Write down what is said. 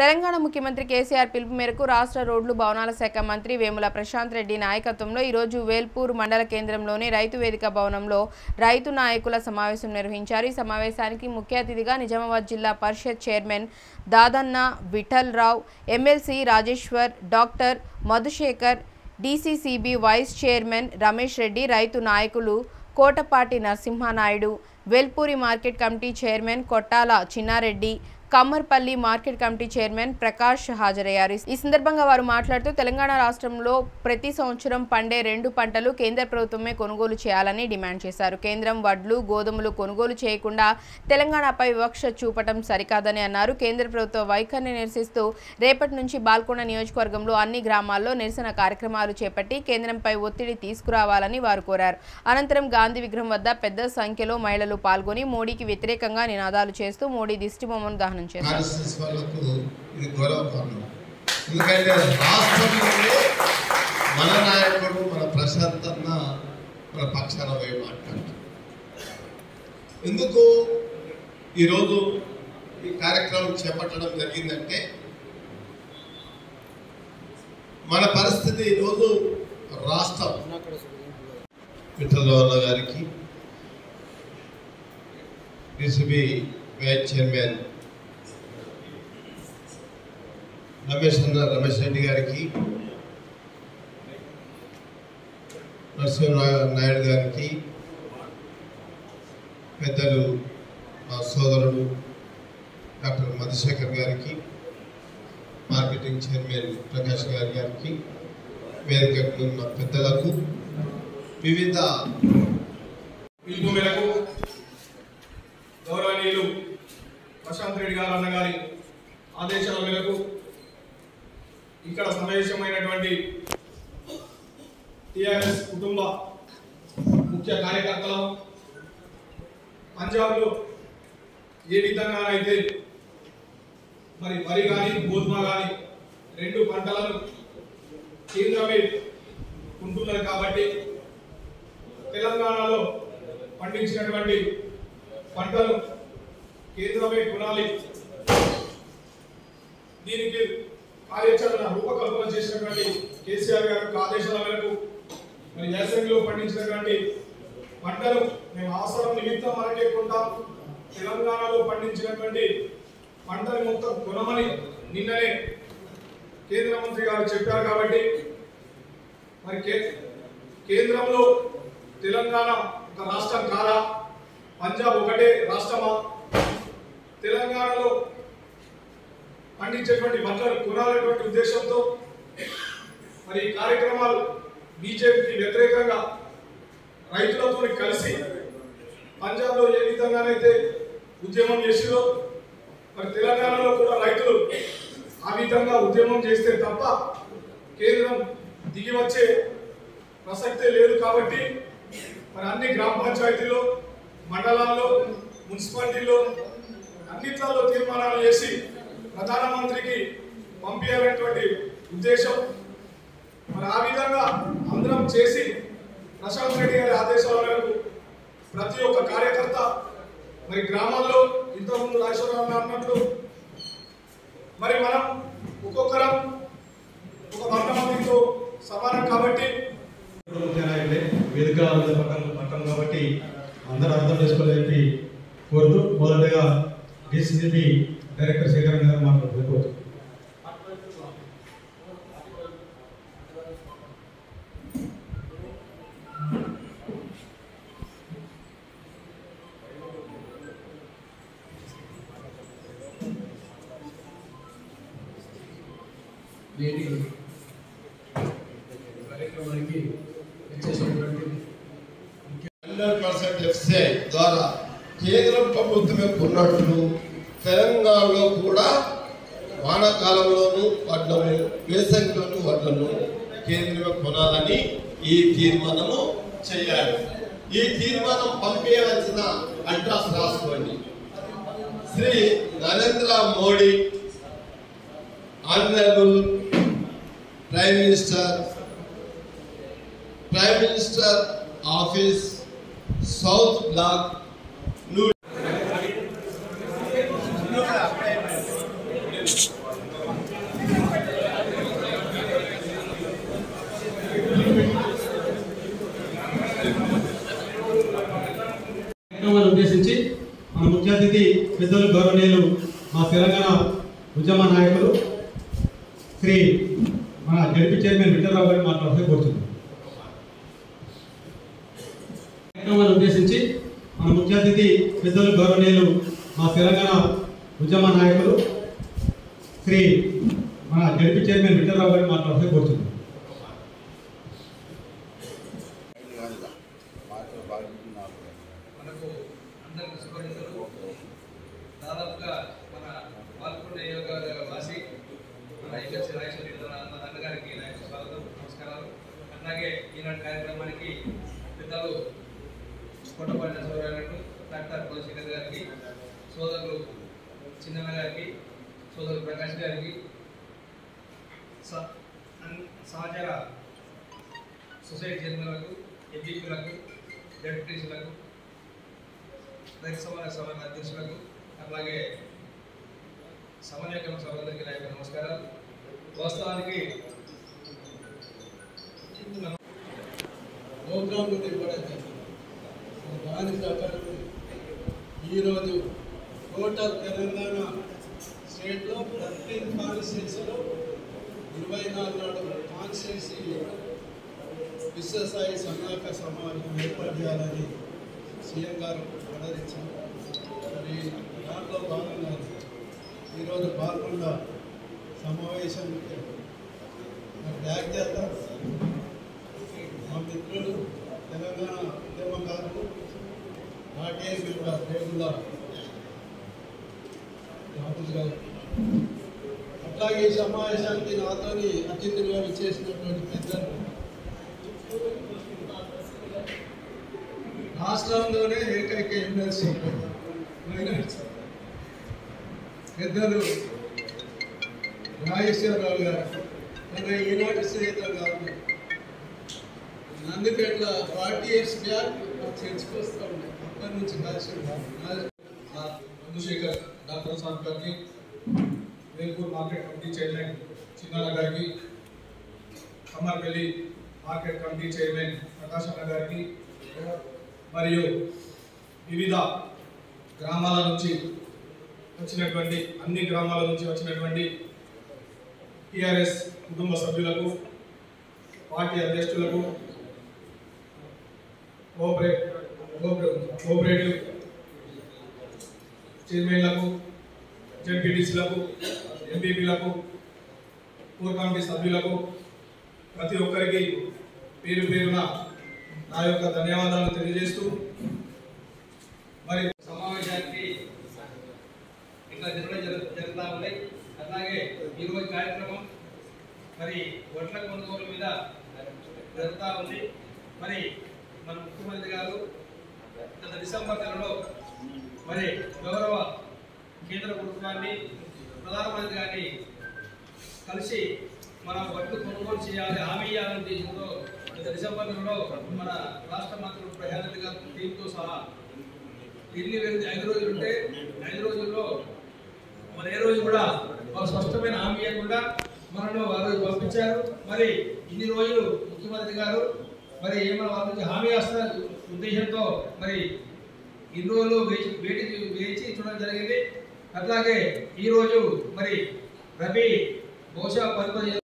తెలంగాణ ముఖ్యమంత్రి కేసీఆర్ పిలుపు మేరకు రాష్ట్ర రోడ్లు భవనాల శాఖ మంత్రి వేముల ప్రశాంత్ రెడ్డి నాయకత్వంలో ఈరోజు వేల్పూర్ మండల కేంద్రంలోని రైతు వేదిక భవనంలో రైతు నాయకుల సమావేశం నిర్వహించారు ఈ సమావేశానికి ముఖ్య అతిథిగా Nizamabad Zilla Parishad chairman Dadanna Vittal Rao MLC Rajeshwar doctor Madhusekhar DCCB vice chairman Ramesh Reddy రైతు నాయకులు కోటపాటి నరసింహానాయుడు వెల్పూరి market committee chairman Kottala Chinna Reddy Kammarpalli market committee chairman Prakash హాజరయ్యారు ఈ సందర్భంగా వారు మాట్లాడుతూ తెలంగాణ రాష్ట్రంలో ప్రతి సంవత్సరం పండే రెండు పంటలు కేంద్ర ప్రభుత్వమే కొనుగోలు చేయాలని డిమాండ్ చేశారు కేంద్రం వడ్లు గోధుమలు కొనుగోలు చేయకుండా తెలంగాణపై వివక్ష చూపటం సరికాదని అన్నారు కేంద్ర ప్రభుత్వ వైఖరిని నిరసిస్తూ రేపటి నుంచి బాల్కొండ నియోజకవర్గంలో అన్ని గ్రామాల్లో నిరసన కార్యక్రమాలు చేపట్టి కేంద్రంపై ఒత్తిడి తీసుకురావాలని వారు కోరారు అనంతరం గాంధీ విగ్రహం వద్ద పెద్ద సంఖ్యలో మహిళలు పాల్గొని మోడీకి వ్యతిరేకంగా నినాదాలు చేస్తూ మోడీ దిష్టిబొమ్మను దహనం చేశారు ఆర్ఎస్ఎస్ వాళ్ళకు ఇది గౌరవకారణం ఎందుకంటే రాష్ట్రంలోనే మన నాయకుడు మన ప్రశాంత్ అన్న మన పక్షాన పోయి మాట్లాడుతారు ఎందుకు ఈరోజు ఈ కార్యక్రమం చేపట్టడం జరిగిందంటే మన పరిస్థితి ఈరోజు రాష్ట్రం విఠలవర్ల గారికి డిసిబి వైస్ చైర్మన్ రమేష్ అన్న రమేష్ రెడ్డి గారికి నరసింహ నాయుడు గారికి పెద్దలు మా సోదరుడు డాక్టర్ మధుశేఖర్ గారికి మార్కెటింగ్ చైర్మన్ ప్రకాష్ గారి గారికి వేదికకు ఉన్న పెద్దలకు వివిధ పిలుపు మేరకు గౌరవనీయులు ప్రశాంత్ రెడ్డి గారు అన్న గారి ఆదేశాల మేరకు ఇక్కడ సమావేశమైనటువంటి టిఆర్ఎస్ కుటుంబ ముఖ్య కార్యకర్తలు పంజాబ్లో ఏ విధంగానైతే మరి వరి కానీ గోధుమ కానీ రెండు పంటలను కేంద్రమే ఉంటున్నది కాబట్టి తెలంగాణలో పండించినటువంటి పంటలు కేంద్రమే కొనాలి దీనికి కార్యాచరణ రూపకల్పన చేసినటువంటి కేసీఆర్ గారి యొక్క ఆదేశాల మేరకు మరి యాసంగిలో పండించినటువంటి పంటలు మేము అవసరం నిమిత్తం మనకే కొంటాం తెలంగాణలో పండించినటువంటి పంటని మొత్తం కొనమని నిన్ననే కేంద్ర మంత్రి గారు చెప్పారు కాబట్టి మరి కే- కేంద్రంలో తెలంగాణ ఒక రాష్ట్రం కాదా పంజాబ్ ఒకటే రాష్ట్రమా తెలంగాణలో పండించేటువంటి పంటలు కొనాలనేటువంటి ఉద్దేశంతో మరి ఈ కార్యక్రమాలు బీజేపీకి వ్యతిరేకంగా రైతులతో కలిసి పంజాబ్లో ఏ విధంగానైతే ఉద్యమం చేసిరో మరి తెలంగాణలో కూడా రైతులు ఆ విధంగా ఉద్యమం చేస్తే తప్ప కేంద్రం దిగి వచ్చే ప్రసక్తే లేదు కాబట్టి మరి అన్ని గ్రామ పంచాయతీలో మండలాల్లో మున్సిపాలిటీలో అన్నిట్లలో తీర్మానాలు చేసి ప్రధానమంత్రికి పంపించాలనేటువంటి ఉద్దేశం మరి ఆ విధంగా అందరం చేసి ప్రశాంత్ రెడ్డి గారి ఆదేశాల మేరకు ప్రతి ఒక్క కార్యకర్త మరి గ్రామాల్లో ఇంతకుముందు రాజేశ్వరరావు అన్నట్లు మరి మనం ఒక్కొక్కరం ఒక వంద మందితో సమానం కాబట్టి ముఖ్య నాయకులే వేదిక మీద పట్టం పట్టం కాబట్టి అందరూ అర్థం చేసుకోలేని కోరుతూ మొదటగా డిసిసిబి డైరెక్టర్ శేఖర్ గారు మాట్లాడుతూ నేటి కార్యక్రమానికి వచ్చేసినటువంటి హండ్రెడ్ పర్సెంట్ ఎఫ్సిఐ ద్వారా కేంద్రం ప్రభుత్వమే కొన్నట్లు తెలంగాణలో కూడా వానాకాలంలోనూ వడ్లను వేసవిలోనూ వడ్లను కేంద్రమే కొనాలని ఈ తీర్మానము చేయాలి ఈ తీర్మానం పంపించవలసిన అడ్రస్ రాసుకోండి Shri Narendra Modi honourable prime minister prime minister office south block new పెద్దలు గౌరవనీయులు మా తెలంగాణ ఉద్యమ నాయకులు శ్రీ మన జడ్పీ చైర్మన్ విఠలరావు గారిని మాట్లాడితే కోరుతున్నాం కార్యక్రమాన్ని ఉద్దేశించి మన ముఖ్య అతిథి పెద్దలు గౌరవనీయులు మా తెలంగాణ ఉద్యమ నాయకులు శ్రీ మన జడ్పీ చైర్మన్ విఠలరావు గారిని మాట్లాడితే కోరుతున్నాం మనకు అందరికి సుపరిచితులు దాదాపుగా మన పాల్గొండ నియోజకవర్గ వాసి మన ఎమ్మెల్సీ రాజేశ్వర రెడ్డి అన్న అన్నగారికి నా యొక్క స్వాగతం నమస్కారాలు అలాగే ఈనాటి కార్యక్రమానికి పెద్దలు కొట్టపల్లి నరసరావు డాక్టర్ కులశేఖర్ గారికి సోదరులు చిన్నన్న గారికి సోదరులు ప్రకాష్ గారికి స- అన్- సహచర సొసైటీ చైర్మన్లకు ఎంపీపీలకు డెప్యూటీసులకు రైతు సమాన సభ అధ్యక్షులకు అలాగే సమన్వయ కమిటీ సభ్యులందరికీ నా యొక్క నమస్కారాలు వాస్తవానికి ప్రోగ్రాంలు ఇవ్వడం దాని ప్రకారం ఈరోజు టోటల్ తెలంగాణ స్టేట్లో ప్రతి కాన్స్టిట్యూన్సీలో ఇరవై నాలుగు నాడు కాన్స్టిట్యూన్సీ విశ్వస్థాయి సన్నాహక సమావేశం ఏర్పాటు చేయాలని సీఎం గారు ఆర్డరించారు మరి దాంట్లో భాగంగా ఈరోజు పాల్గొన్న సమావేశం మరి బ్యాగ్ చేద్దాం మా మిత్రులు తెలంగాణ ఉద్యమకారులు నాటే మెంబర్ రేగుల రాహుల్ గారు అట్లాగే ఈ సమావేశానికి నాతోని అతిథులుగా విచ్చేసినటువంటి పెద్దలు రాష్ట్రంలోనే ఏకైక ఎమ్మెల్సీ మైనార్టీ పెద్దలు రాజేశ్వరరావు గారు మన ఈనాటి స్నేహితులు కాదు నందిపేటలో ఫార్టీ ఇయర్స్ బ్యాక్ చర్చకు వస్తూ ఉన్నాయి అప్పటి నుంచి కలిసి ఉన్నాం. మా చంద్రశేఖర్ డాక్టర్ సాబ్ గారికి Velpur market committee chairman Chinnanna గారికి Kammarpalli market committee chairman Prakash అన్న గారికి మరియు వివిధ గ్రామాల నుంచి వచ్చినటువంటి అన్ని గ్రామాల నుంచి వచ్చినటువంటి టిఆర్ఎస్ కుటుంబ సభ్యులకు పార్టీ అధ్యక్షులకు కోఆపరేట్ కోఆపరేటివ్ చైర్మన్లకు జెడ్పీటీసీలకు ఎంపీపీలకు కోర్ కమిటీ సభ్యులకు ప్రతి ఒక్కరికి పేరు పేరున నా యొక్క ధన్యవాదాలు తెలియజేస్తూ మరి సమావేశానికి ఇట్లా జరగడం జరు- జరుగుతూ ఉన్నాయి అలాగే ఈరోజు కార్యక్రమం మరి వడ్ల కొనుగోలు మీద జరుగుతూ ఉంది మరి మన ముఖ్యమంత్రి గారు గత డిసెంబర్ నెలలో మరి గౌరవ కేంద్ర ప్రభుత్వాన్ని ప్రధానమంత్రి గారిని కలిసి మనం వడ్లు కొనుగోలు చేయాలి హామీ ఇవ్వాలని ఉద్దేశంతో గత డిసెంబర్ నెలలో మన రాష్ట్ర మంత్రులు ప్రధానమంత్రి గారు టీంతో సహా ఢిల్లీ వెళ్ళి ఐదు రోజులు ఉంటే ఐదు రోజుల్లో మరి ఏ రోజు కూడా ఒక స్పష్టమైన హామీ ఇవ్వకుండా మనను ఆ రోజు పంపించారు మరి ఇన్ని రోజులు ముఖ్యమంత్రి గారు మరి ఏమైనా వాళ్ళ నుంచి హామీ వస్తున్న ఉద్దేశంతో మరి ఇన్ని రోజులు వేచి వేచి వేచి చూడడం జరిగింది అట్లాగే ఈ రోజు మరి రబీ బహుశా పది పది